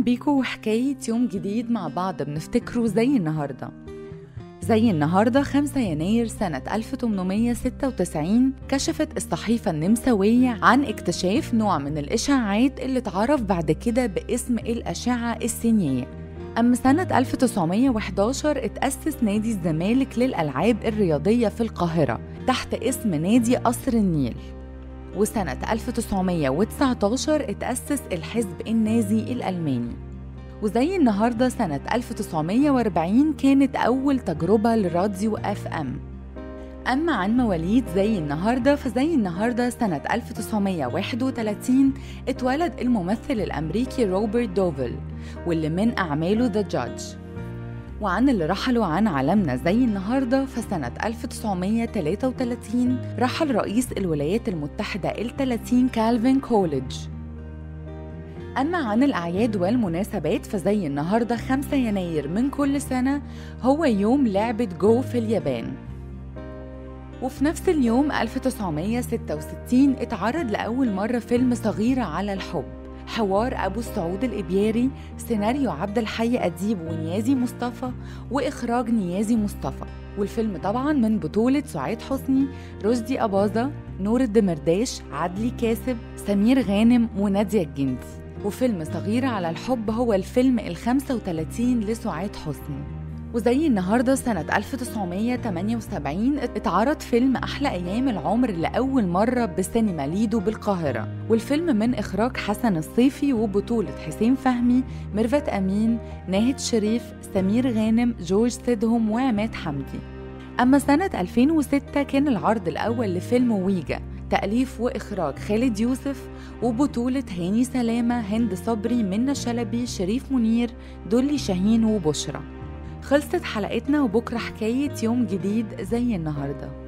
بيكم وحكاية يوم جديد مع بعض بنفتكره زي النهاردة زي النهاردة 5 يناير سنة 1896 كشفت الصحيفة النمساوية عن اكتشاف نوع من الإشعاعات اللي اتعرف بعد كده باسم الأشعة السينية أما سنة 1911 اتأسس نادي الزمالك للألعاب الرياضية في القاهرة تحت اسم نادي قصر النيل وسنة 1919 اتأسس الحزب النازي الألماني وزي النهاردة سنة 1940 كانت أول تجربة لراديو اف ام أما عن مواليد زي النهاردة فزي النهاردة سنة 1931 اتولد الممثل الأمريكي روبرت دوفل واللي من أعماله ذا جادج وعن اللي رحلوا عن عالمنا زي النهارده فسنة 1933 رحل رئيس الولايات المتحدة ال 30 كالفين كوليدج أما عن الأعياد والمناسبات فزي النهاردة 5 يناير من كل سنة هو يوم لعبة جو في اليابان وفي نفس اليوم 1966 اتعرض لأول مرة فيلم صغيرة على الحب حوار أبو السعود الإبياري سيناريو عبد الحي أديب ونيازي مصطفى وإخراج نيازي مصطفى والفيلم طبعا من بطولة سعاد حسني رشدي أباظة نور الدمرداش عدلي كاسب سمير غانم ونادية الجندي وفيلم صغيرة على الحب هو الفيلم ال 35 لسعاد حسني وزي النهاردة سنة 1978 اتعرض فيلم أحلى أيام العمر لأول مرة بسينما ليدو بالقاهرة والفيلم من إخراج حسن الصيفي وبطولة حسين فهمي ميرفت أمين ناهد شريف سمير غانم جورج سيدهم وعماد حمدي أما سنة 2006 كان العرض الأول لفيلم ويجا تأليف وإخراج خالد يوسف وبطولة هاني سلامة هند صبري منى شلبي شريف منير دولي شاهين وبشرى خلصت حلقتنا وبكرة حكاية يوم جديد زي النهارده